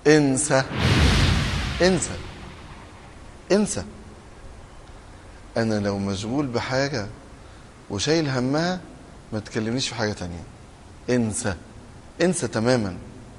انسى انسى انسى انا لو مشغول بحاجة وشايل همها ما تكلمنيش في حاجة تانية انسى انسى تماما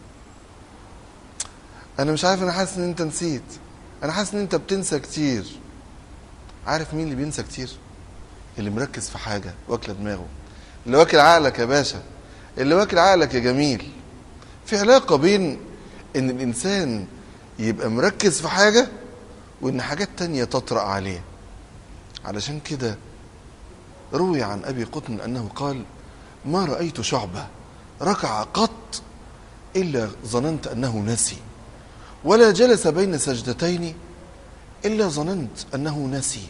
انا مش عارف انا حاسس ان انت نسيت انا حاسس ان انت بتنسى كتير عارف مين اللي بينسى كتير اللي مركز في حاجة واكلة دماغه اللي واكل عقلك يا باشا اللي واكل عقلك يا جميل في علاقة بين ان الانسان يبقى مركز في حاجة وان حاجات تانية تطرأ عليه علشان كده روي عن ابي قطن انه قال ما رأيت شعبة ركع قط الا ظننت انه نسي ولا جلس بين سجدتين الا ظننت انه نسي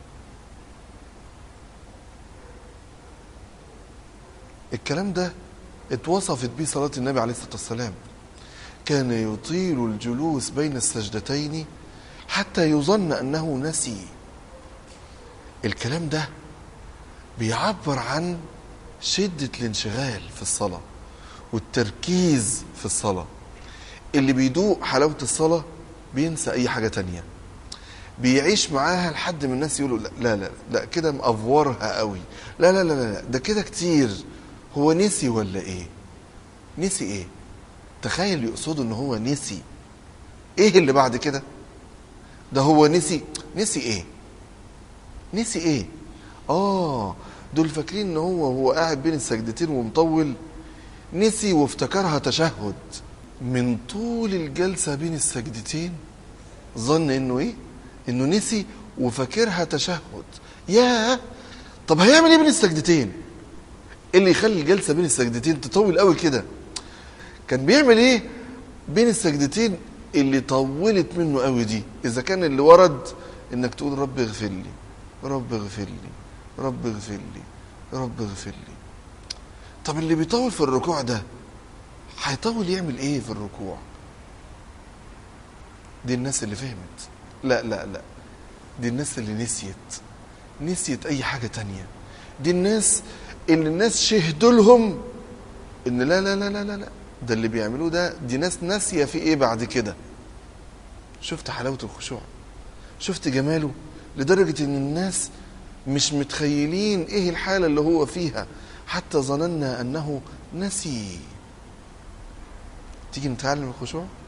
الكلام ده اتوصفت به صلاة النبي عليه الصلاة والسلام كان يطيل الجلوس بين السجدتين حتى يظن أنه نسي الكلام ده بيعبر عن شدة الانشغال في الصلاة والتركيز في الصلاة اللي بيدوق حلاوة الصلاة بينسى أي حاجة تانية بيعيش معاها لحد ما الناس يقولوا لا لا لا, لا كده مأفورها قوي لا لا لا لا ده كده كتير هو نسي ولا ايه نسي ايه تخيل يقصدوا ان هو نسي ايه اللي بعد كده ده هو نسي نسي ايه نسي ايه اه دول فاكرين ان هو هو قاعد بين السجدتين ومطول نسي وافتكرها تشهد من طول الجلسة بين السجدتين ظن انه ايه انه نسي وفاكرها تشهد ياه طب هيعمل ايه بين السجدتين إيه اللي يخلي الجلسه بين السجدتين تطول قوي كده كان بيعمل ايه بين السجدتين اللي طولت منه قوي دي اذا كان اللي ورد انك تقول رب اغفر لي رب اغفر لي رب اغفر لي رب اغفر لي طب اللي بيطول في الركوع ده هيطول يعمل ايه في الركوع دي الناس اللي فهمت لا لا لا دي الناس اللي نسيت نسيت اي حاجة تانية دي الناس اللي الناس شهدوا لهم ان لا لا لا لا لا لا ده اللي بيعملوه ده دي ناس ناسية في ايه بعد كده شفت حلاوة الخشوع شفت جماله لدرجة ان الناس مش متخيلين ايه الحالة اللي هو فيها حتى ظننا انه نسي تيجي نتعلم الخشوع